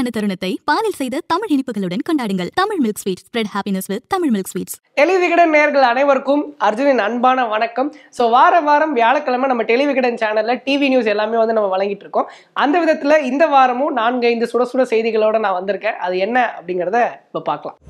மகிழ்ச்சியான தருணத்தை பாலில் செய்த தமிழ் இனிப்புகளுடன் கொண்டாடுங்கள் Tamil milk sweet spread happiness with Tamil milk sweets டெலிவிகடன் நேர்கள் அனைவருக்கும் அர்ஜுனின் அன்பான வணக்கம் ஸோ வார வாரம் வியாழக்கிழமை நம்ம டெலிவிகடன் சேனல்ல டிவி நியூஸ் எல்லாமே வந்து நம்ம வழங்கிட்டு இருக்கோம் அந்த விதத்துல இந்த வாரமும் நான்கு ஐந்து சுட சுட செய்திகளோட நான் வந்திருக்கேன் அது என்ன அப்படிங்கிறத இப்போ பார்க்கலாம்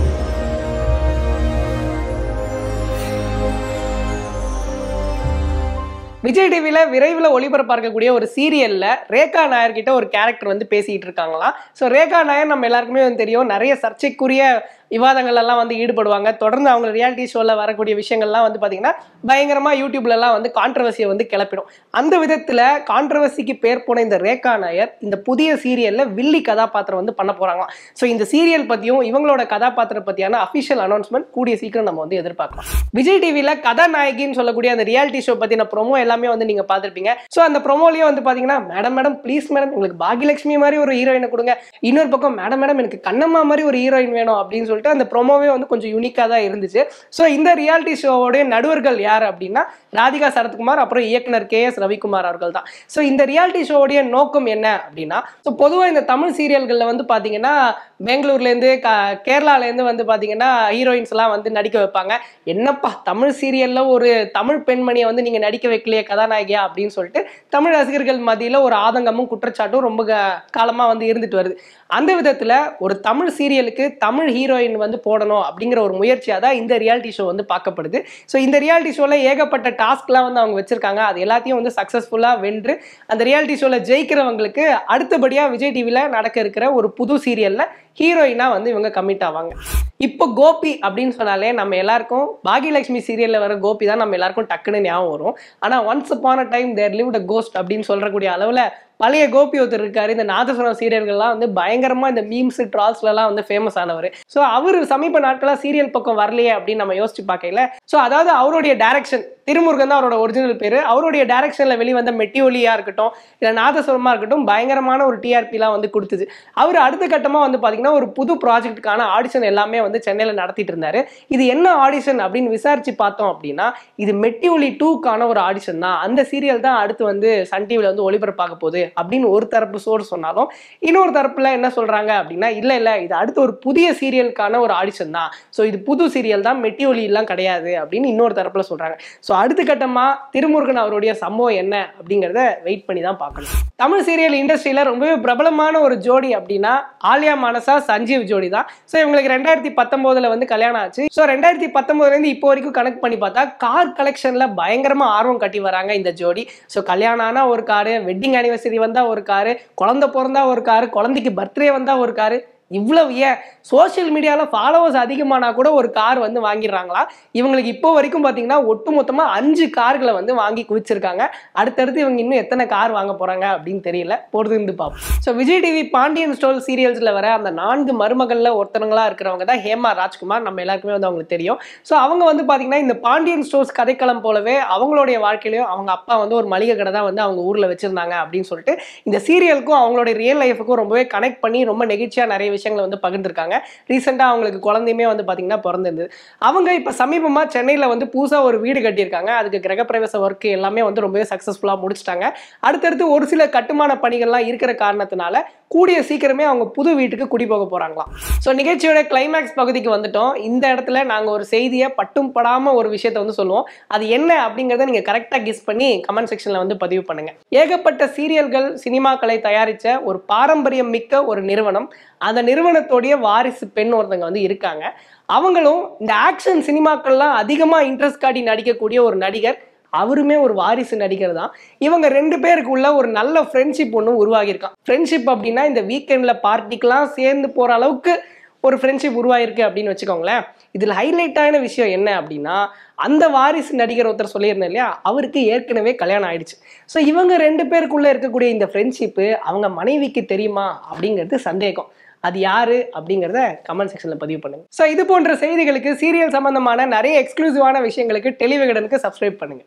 விஜய் டிவில விரைவில் ஒளிபரப்பாக்கக்கூடிய ஒரு சீரியல்ல ரேகா நாயர் கிட்ட ஒரு கேரக்டர் வந்து பேசிட்டு இருக்காங்களாம் ஸோ ரேகா நாயர் நம்ம எல்லாருக்குமே வந்து தெரியும் நிறைய சர்ச்சைக்குரிய விவாதங்கள் எல்லாம் வந்து ஈடுபடுவாங்க தொடர்ந்து அவங்க ரியாலிட்டி ஷோல வரக்கூடிய விஷயங்கள்லாம் வந்து பாத்தீங்கன்னா பயங்கரமா யூடியூப்ல எல்லாம் வந்து கான்ட்ரவர்சியை வந்து கிளப்பிடும் அந்த விதத்துல கான்ட்ரவர்சிக்கு பேர் போன இந்த ரேகா நாயர் இந்த புதிய சீரியல்ல வில்லி கதாபாத்திரம் வந்து பண்ண போறாங்களாம் ஸோ இந்த சீரியல் பத்தியும் இவங்களோட கதாபாத்திரம் பத்தியான அபிஷியல் அனௌன்ஸ்மெண்ட் கூடிய சீக்கிரம் நம்ம வந்து எதிர்பார்க்கலாம் விஜய் டிவில கதாநாயகின்னு சொல்லக்கூடிய அந்த ரியாலிட்டி ஷோ பத்தின ப்ரோமோ எல்லாமே வந்து நீங்க பார்த்திருப்பீங்க ஸோ அந்த ப்ரோமோலயும் வந்து பாத்தீங்கன்னா மேடம் மேடம் ப்ளீஸ் மேடம் உங்களுக்கு பாகியலட்சுமி மாதிரி ஒரு ஹீரோயினை கொடுங்க இன்னொரு பக்கம் மேடம் மேடம் எனக்கு கண்ணம்மா மாதிரி ஒரு ஹீரோயின் வேணும் அப்படின்னு சொல்லிட்டு அந்த ப்ரோமோவே வந்து கொஞ்சம் யூனிக்காக தான் இருந்துச்சு ஸோ இந்த ரியாலிட்டி ஷோவோடைய நடுவர்கள் யார் அப்படின்னா ராதிகா சரத்குமார் அப்புறம் இயக்குனர் கே எஸ் ரவிக்குமார் அவர்கள் தான் ஸோ இந்த ரியாலிட்டி ஷோவுடைய நோக்கம் என்ன அப்படின்னா ஸோ பொதுவாக இந்த தமிழ் சீரியல்களில் வந்து பார்த்தீங்கன்னா பெங்களூர்லேருந்து க கேரளாலேருந்து வந்து பார்த்தீங்கன்னா ஹீரோயின்ஸ் எல்லாம் வந்து நடிக்க வைப்பாங்க என்னப்பா தமிழ் சீரியலில் ஒரு தமிழ் பெண்மணியை வந்து நீங்கள் நடிக்க வைக்கலையே கதாநாயகியா அப்படின்னு சொல்லிட்டு தமிழ் ரசிகர்கள் மத்தியில் ஒரு ஆதங்கமும் குற்றச்சாட்டும் ரொம்ப காலமாக வந்து இருந்துட்டு வருது அந்த விதத்தில் ஒரு தமிழ் சீரியலுக்கு தமிழ் ஹீரோயின் வந்து போடணும் அப்படிங்கிற ஒரு முயற்சியாக தான் இந்த ரியாலிட்டி ஷோ வந்து பார்க்கப்படுது ஸோ இந்த ரியாலிட்டி ஷோவில் ஏகப்பட்ட டாஸ்க்லாம் வந்து அவங்க வச்சிருக்காங்க அது எல்லாத்தையும் வந்து சக்ஸஸ்ஃபுல்லாக வென்று அந்த ரியாலிட்டி ஷோவில் ஜெயிக்கிறவங்களுக்கு அடுத்தபடியாக விஜய் டிவியில் நடக்க இருக்கிற ஒரு புது சீரியலில் ஹீரோயினா வந்து இவங்க கமிட் ஆவாங்க இப்போ கோபி அப்படின்னு சொன்னாலே நம்ம எல்லாருக்கும் பாகியலட்சுமி சீரியல்ல வர கோபி தான் நம்ம எல்லாருக்கும் டக்குன்னு ஞாபகம் வரும் ஆனா once upon a time there live the ghost அப்படின்னு சொல்றக்கூடிய அளவுல பழைய கோபி ஒருத்தர் இருக்காரு இந்த நாதஸ்வரம் சீரியல்கள்லாம் வந்து பயங்கரமா இந்த மீம்ஸ் ட்ரால்ஸ்லாம் வந்து ஃபேமஸ் ஆனவர் ஸோ அவர் சமீப நாட்களா சீரியல் பக்கம் வரலையே அப்படின்னு நம்ம யோசிச்சு பார்க்கல ஸோ அதாவது அவருடைய டைரக்ஷன் திருமுருகன் தான் அவரோட ஒரிஜினல் பேரு அவருடைய டைரக்ஷன்ல வெளிவந்த மெட்டியோலியா இருக்கட்டும் இல்லை நாதஸ்வரமா இருக்கட்டும் பயங்கரமான ஒரு டிஆர்பிலாம் வந்து கொடுத்துச்சு அவர் அடுத்த கட்டமா வந்து பாத்தீங்கன்னா ஒரு புது ப்ராஜெக்ட்டுக்கான ஆடிஷன் எல்லாமே வந்து சென்னையில் நடத்திட்டு இருந்தாரு இது என்ன ஆடிஷன் அப்படின்னு விசாரிச்சு பார்த்தோம் அப்படின்னா இது மெட்டிஒலி டூக்கான ஒரு ஆடிஷன் தான் அந்த சீரியல் தான் அடுத்து வந்து சன் டிவியில் வந்து ஒளிபரப்பாக போகுது அப்படின்னு ஒரு தரப்பு சோறு சொன்னாலும் இன்னொரு தரப்புல என்ன சொல்றாங்க அப்படின்னா இல்ல இல்ல இது அடுத்து ஒரு புதிய சீரியலுக்கான ஒரு ஆடிஷன் தான் ஸோ இது புது சீரியல் தான் மெட்டிஒலி எல்லாம் கிடையாது அப்படின்னு இன்னொரு தரப்புல சொல்றாங்க ஸோ அடுத்த கட்டமா திருமுருகன் அவருடைய சம்பவம் என்ன அப்படிங்கிறத வெயிட் பண்ணி தான் பார்க்கணும் தமிழ் சீரியல் இண்டஸ்ட்ரியில ரொம்பவே பிரபலமான ஒரு ஜோடி அப்படின்னா ஆலியா மானசா சஞ்சீவ் ஜோடி தான் ஸோ இவங்களுக்கு ரெண்டாயிரத்தி பத்தொன்பதுல வந்து கல்யாணம் ஆச்சு ஸோ ரெண்டாயிரத்தி பத்தொன்பதுலேருந்து இப்போ வரைக்கும் கனெக்ட் பண்ணி பார்த்தா கார் கலெக்ஷன்ல பயங்கரமா ஆர்வம் கட்டி வராங்க இந்த ஜோடி ஸோ கல்யாணம் ஆனா ஒரு காரு வெட்டிங் அனிவர்சரி வந்தா ஒரு காரு குழந்தை பிறந்தா ஒரு காரு குழந்தைக்கு பர்த்டே வந்தா ஒரு காரு இவ்வளவு ஏன் சோஷியல் மீடியாவில் ஃபாலோவர்ஸ் அதிகமானா கூட ஒரு கார் வந்து வாங்கிடுறாங்களா இவங்களுக்கு இப்போ வரைக்கும் பார்த்தீங்கன்னா ஒட்டு மொத்தமாக அஞ்சு கார்களை வந்து வாங்கி குவிச்சிருக்காங்க அடுத்தடுத்து இவங்க இன்னும் எத்தனை கார் வாங்க போகிறாங்க அப்படின்னு தெரியல பொறுத்து இருந்து பார்ப்போம் so Vijay TV Pandian stores சீரியல்ஸில் வர அந்த நான்கு மருமகளில் ஒருத்தவங்களா இருக்கிறவங்க தான் ஹேமா ராஜ்குமார் நம்ம எல்லாருக்குமே வந்து அவங்களுக்கு தெரியும் ஸோ அவங்க வந்து பார்த்தீங்கன்னா இந்த பாண்டியன் ஸ்டோர்ஸ் கதைக்களம் போலவே அவங்களுடைய வாழ்க்கையிலையும் அவங்க அப்பா வந்து ஒரு மளிகை கடை தான் வந்து அவங்க ஊரில் வச்சிருந்தாங்க அப்படின்னு சொல்லிட்டு இந்த சீரியலுக்கும் அவங்களுடைய ரியல் லைஃபுக்கும் ரொம்பவே கனெக்ட் பண்ணி ரொம்ப நெகிழ்ச்சியாக நிறைய விஷயங்களை வந்து பகிர்ந்துருக்காங்க ரீசெண்டாக அவங்களுக்கு குழந்தையுமே வந்து பார்த்தீங்கன்னா பிறந்திருந்தது அவங்க இப்போ சமீபமாக சென்னையில் வந்து புதுசாக ஒரு வீடு கட்டியிருக்காங்க அதுக்கு கிரகப்பிரவேச ஒர்க் எல்லாமே வந்து ரொம்பவே சக்ஸஸ்ஃபுல்லாக முடிச்சிட்டாங்க அடுத்தடுத்து ஒரு சில கட்டுமான பணிகள்லாம் இருக்கிற காரணத்தினால கூடிய சீக்கிரமே அவங்க புது வீட்டுக்கு குடி போக போறாங்களாம் ஸோ நிகழ்ச்சியோட கிளைமேக்ஸ் பகுதிக்கு வந்துட்டோம் இந்த இடத்துல நாங்கள் ஒரு செய்தியை பட்டும் படாம ஒரு விஷயத்த வந்து சொல்லுவோம் அது என்ன அப்படிங்கிறத நீங்க கரெக்டாக கெஸ் பண்ணி கமெண்ட் செக்ஷன்ல வந்து பதிவு பண்ணுங்க ஏகப்பட்ட சீரியல்கள் சினிமாக்களை தயாரிச்ச ஒரு பாரம்பரியம் மிக்க ஒரு நிறுவனம் அந்த நிறுவனத்தோடைய வாரிசு பெண் ஒருத்தங்க வந்து இருக்காங்க அவங்களும் இந்த ஆக்ஷன் சினிமாக்கள்லாம் அதிகமாக இன்ட்ரெஸ்ட் காட்டி நடிக்கக்கூடிய ஒரு நடிகர் அவருமே ஒரு வாரிசு நடிகர் தான் இவங்க ரெண்டு பேருக்குள்ள ஒரு நல்ல ஃப்ரெண்ட்ஷிப் ஒன்று உருவாகியிருக்கான் ஃப்ரெண்ட்ஷிப் அப்படின்னா இந்த வீக்கெண்டில் பார்ட்டிக்கெலாம் சேர்ந்து போகிற அளவுக்கு ஒரு ஃப்ரெண்ட்ஷிப் உருவாயிருக்கு அப்படின்னு வச்சுக்கோங்களேன் இதில் ஹைலைட்டான விஷயம் என்ன அப்படின்னா அந்த வாரிசு நடிகர் ஒருத்தர் சொல்லியிருந்தேன் இல்லையா அவருக்கு ஏற்கனவே கல்யாணம் ஆயிடுச்சு ஸோ இவங்க ரெண்டு பேருக்குள்ளே இருக்கக்கூடிய இந்த ஃப்ரெண்ட்ஷிப்பு அவங்க மனைவிக்கு தெரியுமா அப்படிங்கிறது சந்தேகம் அது யாரு அப்படிங்கிறத கமெண்ட் செக்ஷன்ல பதிவு பண்ணுங்க ஸோ இது போன்ற செய்திகளுக்கு சீரியல் சம்பந்தமான நிறைய எக்ஸ்க்ளூசிவான விஷயங்களுக்கு டெலிவிகடனுக்கு சப்ஸ்கிரைப் பண்ணுங்க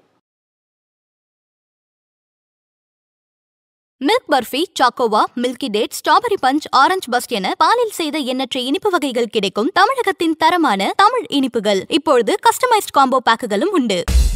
மில்க் பர்ஃபி சாக்கோவா milky date strawberry punch orange burst என பாலில் செய்த எண்ணற்ற இனிப்பு வகைகள் கிடைக்கும் தமிழகத்தின் தரமான தமிழ் இனிப்புகள் இப்பொழுது கஸ்டமைஸ்ட் காம்போ பேக்குகளும் உண்டு